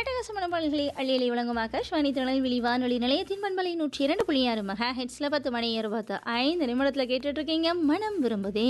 அட்டகாசமான பாடல்களை அள்ளியலை வழங்கும் ஆகாஷ்வாணி திருநெல்வேலி வானொலி நிலையத்தின் பண்பலை நூற்றி இரண்டு புள்ளி ஆறு மெகா ஹெட்ஸ்ல பத்து மணி இருபத்து ஐந்து நிமிடத்தில் கேட்டுட்டு இருக்கீங்க மனம் விரும்புதே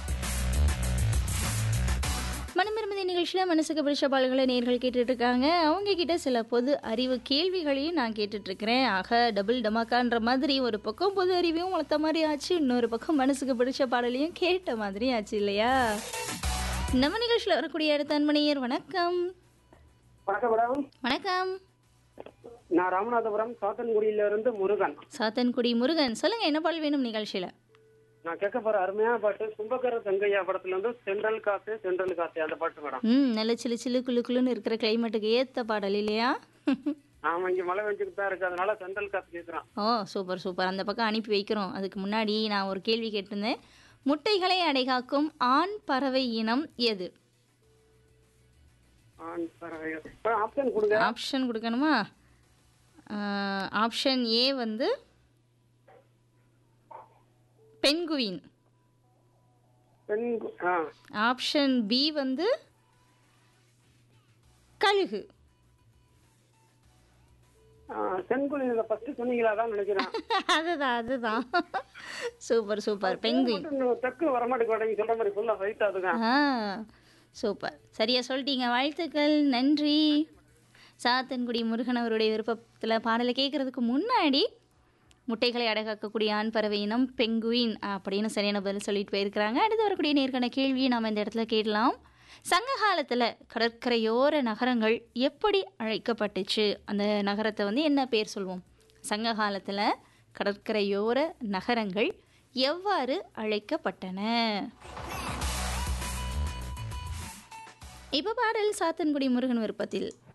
மனம் விரும்புதே நிகழ்ச்சியில் மனசுக்கு பிடிச்ச பாடல்களை நேர்கள் கேட்டுட்டு இருக்காங்க அவங்க கிட்ட சில பொது அறிவு கேள்விகளையும் நான் கேட்டுட்டு இருக்கிறேன் ஆக டபுள் டமாக்கான்ற மாதிரி ஒரு பக்கம் பொது அறிவையும் வளர்த்த மாதிரி ஆச்சு இன்னொரு பக்கம் மனசுக்கு பிடிச்ச பாடலையும் கேட்ட மாதிரி ஆச்சு இல்லையா நம்ம நிகழ்ச்சியில் வரக்கூடிய அடுத்த அன்பனையர் வணக்கம் வணக்கம் மேடம் வணக்கம் நான் ராமநாதபுரம் சாத்தன்குடியில இருந்து முருகன் சாத்தன்குடி முருகன் சொல்லுங்க என்ன பாடல் வேணும் நிகழ்ச்சியில நான் கேட்க போற அருமையான பாட்டு கும்பகர தங்கையா படத்துல இருந்து சென்ட்ரல் காத்து சென்ட்ரல் காத்து அந்த பாட்டு மேடம் ம் நல்ல சிலு சிலு குளு குளுன்னு இருக்கிற கிளைமேட்டுக்கு ஏத்த பாடல் இல்லையா ஆமா இங்க மழை வெஞ்சுக்கிட்டு தான் இருக்கு அதனால சென்ட்ரல் காத்து கேட்கறான் ஓ சூப்பர் சூப்பர் அந்த பக்கம் அனுப்பி வைக்கிறோம் அதுக்கு முன்னாடி நான் ஒரு கேள்வி கேட்டிருந்தேன் முட்டைகளை அடைகாக்கும் ஆண் பறவை இனம் எது ஆப்ஷன் கொடுங்க ஆப்ஷன் கொடுக்கணுமா ஆப்ஷன் ஏ வந்து பெண்குயின் பெண் கு- ஆ ஆப்ஷன் பி வந்து கழுகு செங்குழியில ஃபர்ஸ்ட் சொன்னீங்களா தான் நினைக்கிறேன் அதுதான் அதுதான் சூப்பர் சூப்பர் பெண்குயின் மட்டும் தெற்கு வரமாட்டேங்க நீங்க சொல்ற மாதிரி ஃபுல்லா ஃபைட் ஆகுதுங்க ஆ சூப்பர் சரியா சொல்லிட்டீங்க வாழ்த்துக்கள் நன்றி சாத்தன்குடி முருகன் அவருடைய விருப்பத்தில் பாடலை கேட்குறதுக்கு முன்னாடி முட்டைகளை அடகாக்கக்கூடிய ஆண் பறவை இனம் பெங்குயின் அப்படின்னு சரியான பதில் சொல்லிட்டு போயிருக்கிறாங்க அடுத்து வரக்கூடிய நேர்காண கேள்வியை நாம் இந்த இடத்துல கேட்கலாம் சங்க காலத்தில் கடற்கரையோர நகரங்கள் எப்படி அழைக்கப்பட்டுச்சு அந்த நகரத்தை வந்து என்ன பேர் சொல்வோம் சங்க காலத்தில் கடற்கரையோர நகரங்கள் எவ்வாறு அழைக்கப்பட்டன இப்போ பாடல் சாத்தன்குடி முருகன் விருப்பத்தில்